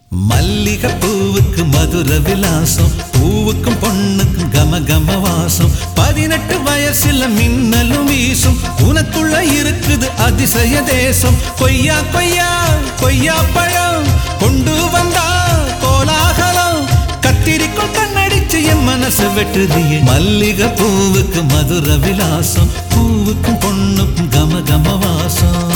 மல்லிகை பூவுக்கு மதுர விலாசம் பூவுக்கும் பொண்ணுக்கும் கம கம வாசம் பதினெட்டு வயசுல மின்னலும் வீசும் உனக்குள்ள இருக்குது அதிசய தேசம் கொய்யா கொய்யா கொய்யா பழம் கொண்டு வந்தா கோலாகலம் கத்திரிக்கோள் கண்ணடிச்சு என் மனசு வெட்டுதியே மல்லிகை பூவுக்கு மதுர விலாசம் பூவுக்கும் பொண்ணுக்கும் கம கம வாசம்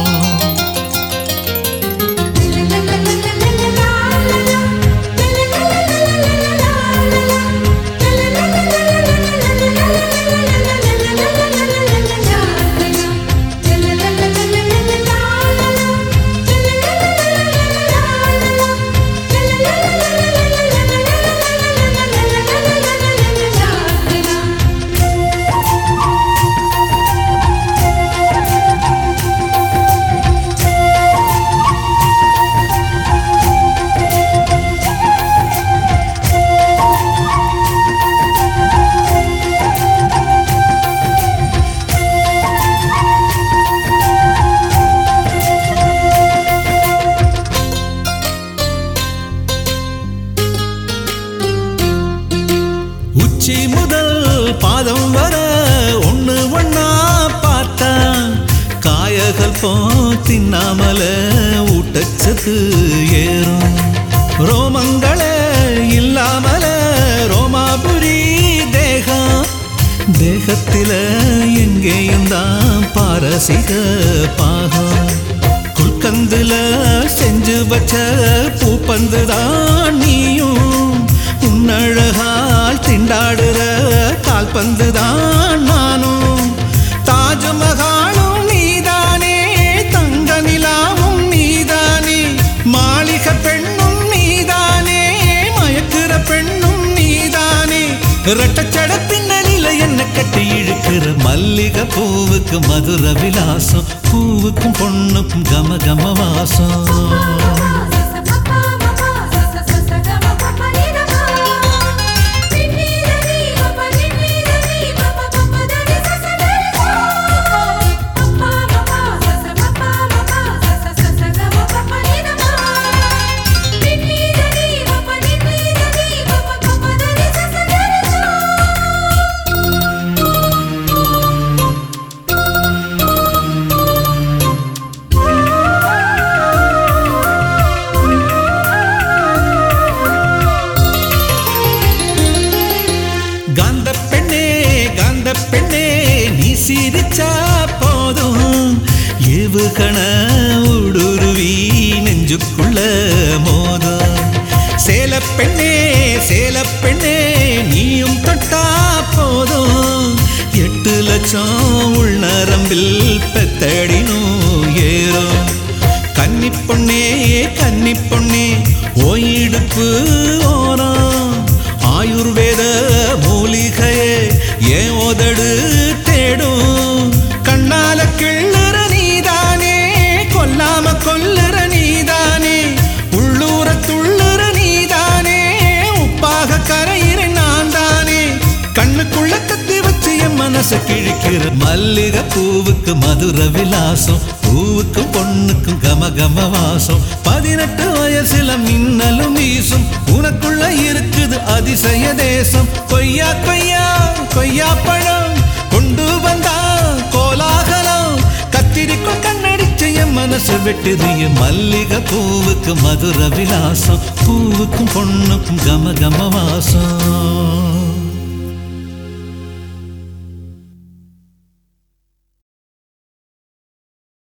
உச்சி முதல் பாதம் வர ஒண்ணு ஒண்ணா பார்த்தா காயகள் போ தின்னாமல ஊட்டச்சத்து ஏறும் ரோமங்களே இல்லாமல ரோமாபுரி தேகம் தேகத்தில எங்கேயும் தான் பாரசீக பாகம் குல்கந்துல செஞ்சு வச்ச பூப்பந்து தான் நீயும் உன்னழகால் திண்டாடுற கால்பந்து தான் நானும் தாஜ்மஹாலும் நீதானே தங்க நிலாவும் நீதானே மாளிகை பெண்ணும் நீதானே மயக்குற பெண்ணும் நீதானே ரெட்டச்சட பின்னணியில என்ன கட்டி இழுக்கிற மல்லிகை பூவுக்கு மதுர விலாசம் பூவுக்கும் பொண்ணுக்கும் கம கம வாசம் காந்த பெண்ணே காந்த பெண்ணே நீ சிரிச்சா போதும் ஏவுகண ஊடுருவி நெஞ்சுக்குள்ள மோதும் சேல பெண்ணே சேல பெண்ணே நீயும் தொட்டா போதும் எட்டு லட்சம் உள்நரம்பில் பெத்தடினும் ஏறும் கன்னி பொண்ணே கன்னி பொண்ணே ஓயிடுப்பு ஓரம் ஆயுர்வேத மூலிகையே ஏன் உதடு தேடும் கண்ணால கிள்ளுற நீதானே கொல்லாம கொல்லுற நீதானே உள்ளூர துள்ளுற நீதானே உப்பாக கரையிற நான் தானே கண்ணுக்குள்ள கத்தி வச்சு என் மனச கிழிக்கிற மல்லிகை பூவுக்கு மதுர விலாசம் பூவுக்கும் பொண்ணுக்கும் கம கம வாசம் பதினெட்டு வயசுல மின்னலும் வீசும் உனக்குள்ள இருக்குது அதிசய தேசம் கொய்யா கொய்யா கொய்யா பழம் கொண்டு வந்தா கோலாகலம் கத்திரிக்கோள் கண்ணடிச்ச என் மனசு வெட்டுது என் மல்லிகை பூவுக்கு மதுர விலாசம் பூவுக்கும் பொண்ணுக்கும் கம கம வாசம்